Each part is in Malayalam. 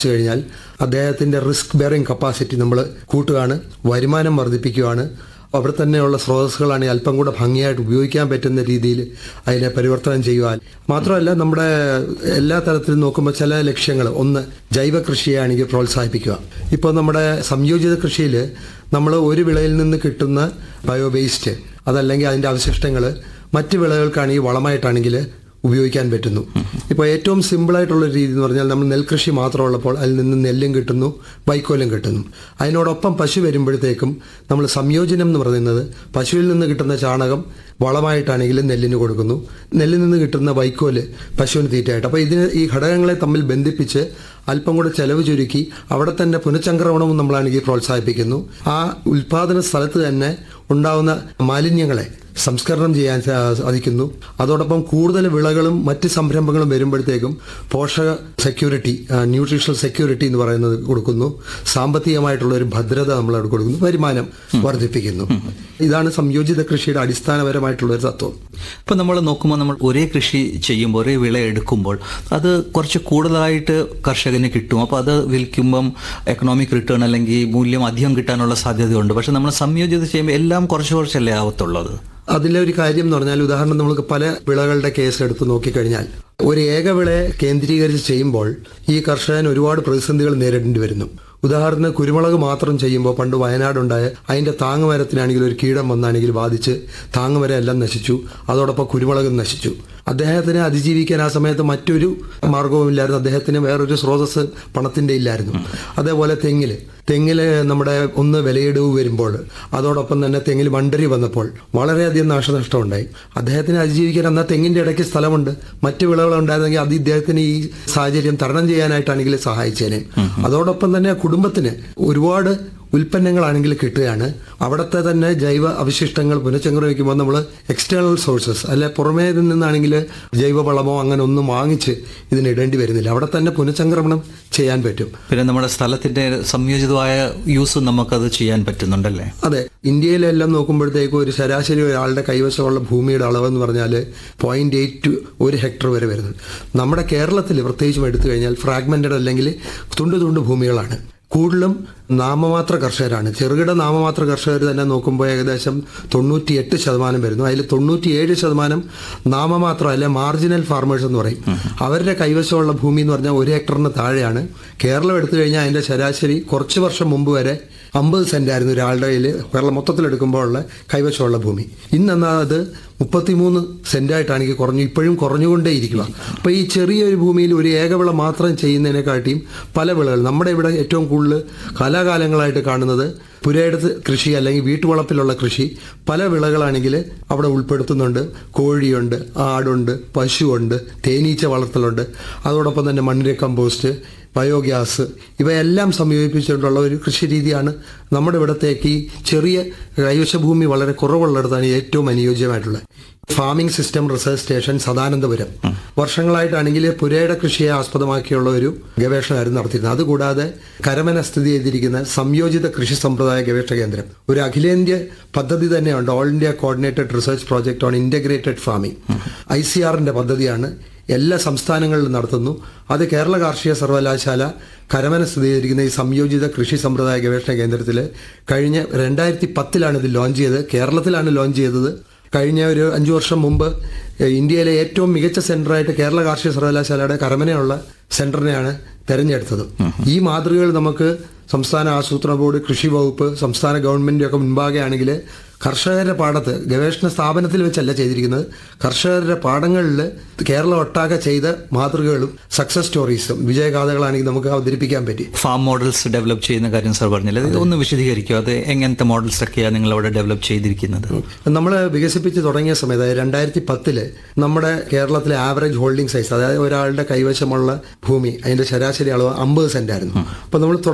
വെച്ച് കഴിഞ്ഞാൽ അദ്ദേഹത്തിന്റെ റിസ്ക് ബെയറിംഗ് കപ്പാസിറ്റി നമ്മൾ കൂട്ടുകയാണ് വരുമാനം വർദ്ധിപ്പിക്കുകയാണ് അവിടെ തന്നെയുള്ള സ്രോതസ്സുകളാണ് അല്പം കൂടെ ഭംഗിയായിട്ട് ഉപയോഗിക്കാൻ പറ്റുന്ന രീതിയിൽ അതിനെ പരിവർത്തനം ചെയ്യുവാൻ മാത്രമല്ല നമ്മുടെ എല്ലാ തരത്തിലും നോക്കുമ്പോൾ ചില ലക്ഷ്യങ്ങൾ ഒന്ന് ജൈവ കൃഷിയാണെങ്കിൽ പ്രോത്സാഹിപ്പിക്കുക ഇപ്പോൾ നമ്മുടെ സംയോജിത കൃഷിയിൽ നമ്മൾ ഒരു വിളയിൽ നിന്ന് കിട്ടുന്ന ബയോ വേസ്റ്റ് അതല്ലെങ്കിൽ അതിൻ്റെ അവശിഷ്ടങ്ങൾ മറ്റ് വിളകൾക്കാണെങ്കിൽ വളമായിട്ടാണെങ്കിൽ ഉപയോഗിക്കാൻ പറ്റുന്നു ഇപ്പോൾ ഏറ്റവും സിമ്പിളായിട്ടുള്ള ഒരു രീതി എന്ന് പറഞ്ഞാൽ നമ്മൾ നെൽകൃഷി മാത്രമുള്ളപ്പോൾ അതിൽ നിന്ന് നെല്ലും കിട്ടുന്നു വൈക്കോലും കിട്ടുന്നു അതിനോടൊപ്പം പശു വരുമ്പോഴത്തേക്കും നമ്മൾ സംയോജനം എന്ന് പറയുന്നത് പശുവിൽ നിന്ന് കിട്ടുന്ന ചാണകം വളമായിട്ടാണെങ്കിൽ നെല്ലിന് കൊടുക്കുന്നു നെല്ലിൽ നിന്ന് കിട്ടുന്ന വൈക്കോല് പശുവിന് തീറ്റയായിട്ട് അപ്പോൾ ഇതിന് ഈ ഘടകങ്ങളെ തമ്മിൽ ബന്ധിപ്പിച്ച് അല്പം കൂടെ ചെലവ് ചുരുക്കി അവിടെ തന്നെ പുനഃചംക്രമണവും നമ്മളാണെങ്കിൽ പ്രോത്സാഹിപ്പിക്കുന്നു ആ ഉൽപാദന സ്ഥലത്ത് തന്നെ ഉണ്ടാവുന്ന മാലിന്യങ്ങളെ സംസ്കരണം ചെയ്യാൻ സാ- സാധിക്കുന്നു അതോടൊപ്പം കൂടുതൽ വിളകളും മറ്റ് സംരംഭങ്ങളും വരുമ്പോഴത്തേക്കും പോഷക സെക്യൂരിറ്റി ന്യൂട്രീഷണൽ സെക്യൂരിറ്റി എന്ന് പറയുന്നത് കൊടുക്കുന്നു സാമ്പത്തികമായിട്ടുള്ള ഒരു ഭദ്രത നമ്മൾ അവിടെ കൊടുക്കുന്നു വരുമാനം വർദ്ധിപ്പിക്കുന്നു ഇതാണ് സംയോജിത കൃഷിയുടെ അടിസ്ഥാനപരമായിട്ടുള്ള ഒരു തത്വം ഇപ്പം നമ്മൾ നോക്കുമ്പോൾ നമ്മൾ ഒരേ കൃഷി ചെയ്യുമ്പോൾ ഒരേ വിള എടുക്കുമ്പോൾ അത് കുറച്ച് കൂടുതലായിട്ട് കർഷകന് കിട്ടും അപ്പോൾ അത് വിൽക്കുമ്പം എക്കണോമിക് റിട്ടേൺ അല്ലെങ്കിൽ മൂല്യം അധികം കിട്ടാനുള്ള സാധ്യതയുണ്ട് പക്ഷെ നമ്മൾ സംയോജിത ചെയ്യുമ്പോൾ എല്ലാം കുറച്ച് കുറച്ചല്ലേ ആവത്തുള്ളത് അതിലെ ഒരു കാര്യം എന്ന് പറഞ്ഞാൽ ഉദാഹരണം നമുക്ക് പല വിളകളുടെ കേസ് എടുത്ത് നോക്കിക്കഴിഞ്ഞാൽ ഒരു ഏക വിളയെ കേന്ദ്രീകരിച്ച് ചെയ്യുമ്പോൾ ഈ കർഷകൻ ഒരുപാട് പ്രതിസന്ധികൾ നേരിടേണ്ടി വരുന്നു ഉദാഹരണത്തിന് കുരുമുളക് മാത്രം ചെയ്യുമ്പോൾ പണ്ട് വയനാടുണ്ടായ അതിന്റെ താങ്ങുമരത്തിനാണെങ്കിൽ ഒരു കീടം വന്നാണെങ്കിൽ ബാധിച്ച് താങ്ങുമരം എല്ലാം നശിച്ചു അതോടൊപ്പം കുരുമുളകും നശിച്ചു അദ്ദേഹത്തിന് അതിജീവിക്കാൻ ആ സമയത്ത് മറ്റൊരു മാർഗവുമില്ലായിരുന്നു അദ്ദേഹത്തിന് വേറൊരു സ്രോതസ് പണത്തിന്റെ ഇല്ലായിരുന്നു അതേപോലെ തെങ്ങില് തെങ്ങില് നമ്മുടെ ഒന്ന് വിലയിടിവ് വരുമ്പോൾ അതോടൊപ്പം തന്നെ തെങ്ങിൽ വണ്ടരി വന്നപ്പോൾ വളരെയധികം നാശനഷ്ടം ഉണ്ടായി അദ്ദേഹത്തിന് അതിജീവിക്കാൻ എന്നാൽ തെങ്ങിന്റെ ഇടയ്ക്ക് സ്ഥലമുണ്ട് മറ്റു വിളകൾ ഉണ്ടായിരുന്നെങ്കിൽ അത് ഇദ്ദേഹത്തിന് ഈ സാഹചര്യം തരണം ചെയ്യാനായിട്ടാണെങ്കിൽ സഹായിച്ചേനെ അതോടൊപ്പം തന്നെ കുടുംബത്തിന് ഒരുപാട് ഉൽപ്പന്നങ്ങളാണെങ്കിൽ കിട്ടുകയാണ് അവിടുത്തെ തന്നെ ജൈവ അവശിഷ്ടങ്ങൾ പുനഃചംക്രമിക്കുമ്പോൾ നമ്മൾ എക്സ്റ്റേണൽ സോഴ്സസ് അല്ലെ പുറമേ നിന്നാണെങ്കിൽ ജൈവവളമോ അങ്ങനെ ഒന്നും വാങ്ങിച്ച് ഇതിന് ഇടേണ്ടി വരുന്നില്ല അവിടെ തന്നെ പുനഃചംക്രമണം ചെയ്യാൻ പറ്റും പിന്നെ നമ്മുടെ സ്ഥലത്തിന്റെ സംയോജിതമായ യൂസ് നമുക്കത് ചെയ്യാൻ പറ്റുന്നുണ്ടല്ലേ അതെ ഇന്ത്യയിലെല്ലാം നോക്കുമ്പോഴത്തേക്കും ഒരു ശരാശരി ഒരാളുടെ കൈവശമുള്ള ഭൂമിയുടെ അളവെന്ന് പറഞ്ഞാൽ പോയിന്റ് എയ്റ്റ് ടു ഒരു ഹെക്ടർ വരെ വരുന്നുണ്ട് നമ്മുടെ കേരളത്തിൽ പ്രത്യേകിച്ചും എടുത്തു കഴിഞ്ഞാൽ ഫ്രാഗ്മെന്റഡ് അല്ലെങ്കിൽ തുണ്ട് തുണ്ട് ഭൂമികളാണ് കൂടുതലും നാമമാത്ര കർഷകരാണ് ചെറുകിട നാമമാത്ര കർഷകർ തന്നെ നോക്കുമ്പോൾ ഏകദേശം തൊണ്ണൂറ്റിയെട്ട് ശതമാനം വരുന്നു അതിൽ തൊണ്ണൂറ്റിയേഴ് ശതമാനം നാമമാത്രം അല്ലെ മാർജിനൽ ഫാർമേഴ്സ് എന്ന് പറയും അവരുടെ കൈവശമുള്ള ഭൂമി എന്ന് പറഞ്ഞാൽ ഒരു ഹെക്ടറിന് താഴെയാണ് കേരളം എടുത്തു കഴിഞ്ഞാൽ അതിന്റെ ശരാശരി കുറച്ച് വർഷം മുമ്പ് വരെ അമ്പത് സെന്റ് ആയിരുന്നു ഒരാളുടെ കയ്യിൽ കേരളം മൊത്തത്തിൽ എടുക്കുമ്പോഴുള്ള കൈവശമുള്ള ഭൂമി ഇന്നെന്നാൽ അത് മുപ്പത്തിമൂന്ന് സെന്റായിട്ടാണെങ്കിൽ കുറഞ്ഞു ഇപ്പോഴും കുറഞ്ഞുകൊണ്ടേ ഇരിക്കുക അപ്പോൾ ഈ ചെറിയൊരു ഭൂമിയിൽ ഒരു ഏകവിള മാത്രം ചെയ്യുന്നതിനെക്കാട്ടിയും പല വിളകൾ നമ്മുടെ ഇവിടെ ഏറ്റവും കൂടുതൽ കാലാകാലങ്ങളായിട്ട് കാണുന്നത് പുരയിടത്ത് കൃഷി അല്ലെങ്കിൽ വീട്ടുവളപ്പിലുള്ള കൃഷി പല വിളകളാണെങ്കിൽ അവിടെ ഉൾപ്പെടുത്തുന്നുണ്ട് കോഴിയുണ്ട് ആടുണ്ട് പശുവുണ്ട് തേനീച്ച വളർത്തലുണ്ട് അതോടൊപ്പം തന്നെ മണ്ണിര കമ്പോസ്റ്റ് ബയോഗ്യാസ് ഇവയെല്ലാം സംയോജിപ്പിച്ചുകൊണ്ടുള്ള ഒരു കൃഷി രീതിയാണ് നമ്മുടെ ഇവിടത്തേക്ക് ഈ ചെറിയ കൈവശഭൂമി വളരെ കുറവുള്ളിടത്താണ് ഏറ്റവും അനുയോജ്യമായിട്ടുള്ളത് farming system research station Sadanandapuram വർഷങ്ങളായിട്ടാണെങ്കിൽ പുരയുടെ കൃഷിയെ ആസ്പദമാക്കിയുള്ള ഒരു ഗവേഷണമായിരുന്നു നടത്തിയിരുന്നത് അതുകൂടാതെ കരമന സ്ഥിതി ചെയ്തിരിക്കുന്ന സംയോജിത കൃഷി സമ്പ്രദായ ഗവേഷണ കേന്ദ്രം ഒരു അഖിലേന്ത്യ പദ്ധതി തന്നെയുണ്ട് all India coordinated research project on integrated farming I C ആറിന്റെ പദ്ധതിയാണ് എല്ലാ സംസ്ഥാനങ്ങളിലും നടത്തുന്നു അത് കേരള കാർഷിക സർവകലാശാല കരമന സ്ഥിതി ചെയ്തിരിക്കുന്ന ഈ സംയോജിത കൃഷി സമ്പ്രദായ ഗവേഷണ കേന്ദ്രത്തിൽ കഴിഞ്ഞ രണ്ടായിരത്തി പത്തിലാണ് ഇത് ലോഞ്ച് ചെയ്തത് കേരളത്തിലാണ് ലോഞ്ച് ചെയ്തത് കഴിഞ്ഞ ഒരു അഞ്ചു വർഷം മുമ്പ് ഏഹ്, ഇന്ത്യയിലെ ഏറ്റവും മികച്ച സെന്ററായിട്ട് കേരള കാർഷിക സർവകലാശാലയുടെ കരമനയുള്ള സെന്ററിനെയാണ് തെരഞ്ഞെടുത്തത് ഈ മാതൃകകൾ നമുക്ക് സംസ്ഥാന ആസൂത്രണ ബോർഡ് കൃഷി വകുപ്പ് സംസ്ഥാന ഗവൺമെന്റ് ഒക്കെ മുൻപാകെ ആണെങ്കിൽ കർഷകരുടെ പാടത്ത് ഗവേഷണ സ്ഥാപനത്തിൽ വെച്ചല്ല ചെയ്തിരിക്കുന്നത് കർഷകരുടെ പാടങ്ങളിൽ കേരളം ഒട്ടാകെ ചെയ്ത മാതൃകകളും സക്സസ് സ്റ്റോറീസും വിജയഗാഥകളാണെങ്കിൽ നമുക്ക് അവതരിപ്പിക്കാൻ പറ്റി ഫാം മോഡൽസ് ഡെവലപ്പ് ചെയ്യുന്ന കാര്യം സാർ പറഞ്ഞില്ല ഇത് ഒന്ന് വിശദീകരിക്കുക അത് എങ്ങനത്തെ മോഡൽസ് ഒക്കെയാണ് നിങ്ങൾ അവിടെ ഡെവലപ്പ് ചെയ്തിരിക്കുന്നത് നമ്മൾ വികസിപ്പിച്ച് തുടങ്ങിയ സമയത്ത് അതായത് രണ്ടായിരത്തി പത്തില് നമ്മുടെ കേരളത്തിലെ ആവറേജ് ഹോൾഡിംഗ് സൈസ് അതായത് ഒരാളുടെ കൈവശമുള്ള ഭൂമി അതിന്റെ ശരാശരി അളവ് അമ്പത് സെന്റ് ആയിരുന്നു അപ്പൊ നമ്മൾ തുടക്കത്തിൽ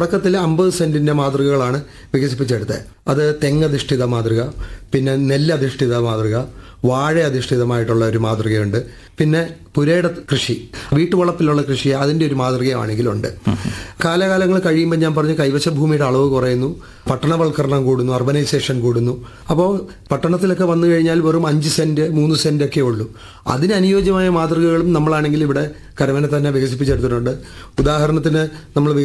അമ്പത് സെന്റിന്റെ മാതൃകകളാണ് വികസിപ്പിച്ചെടുത്തത് അത് തെങ്ങധിഷ്ഠിത മാതൃക പിന്നെ നെല്ലധിഷ്ഠിത മാതൃക വാഴ അധിഷ്ഠിതമായിട്ടുള്ള ഒരു മാതൃകയുണ്ട് പിന്നെ പുരയുടെ കൃഷി വീട്ടുവളപ്പിലുള്ള കൃഷി അതിൻ്റെ ഒരു മാതൃകയാണെങ്കിലുണ്ട് കാലകാലങ്ങൾ കഴിയുമ്പോൾ ഞാൻ പറഞ്ഞു കൈവശ ഭൂമിയുടെ അളവ് കുറയുന്നു പട്ടണവൽക്കരണം കൂടുന്നു അർബനൈസേഷൻ കൂടുന്നു അപ്പോൾ പട്ടണത്തിലൊക്കെ വന്നു കഴിഞ്ഞാൽ വെറും അഞ്ച് സെന്റ് മൂന്ന് സെന്റ് ഒക്കെ ഉള്ളൂ അതിന് അനുയോജ്യമായ മാതൃകകളും നമ്മളാണെങ്കിൽ ഇവിടെ കരവനെ തന്നെ വികസിപ്പിച്ചെടുത്തിട്ടുണ്ട് ഉദാഹരണത്തിന് നമ്മൾ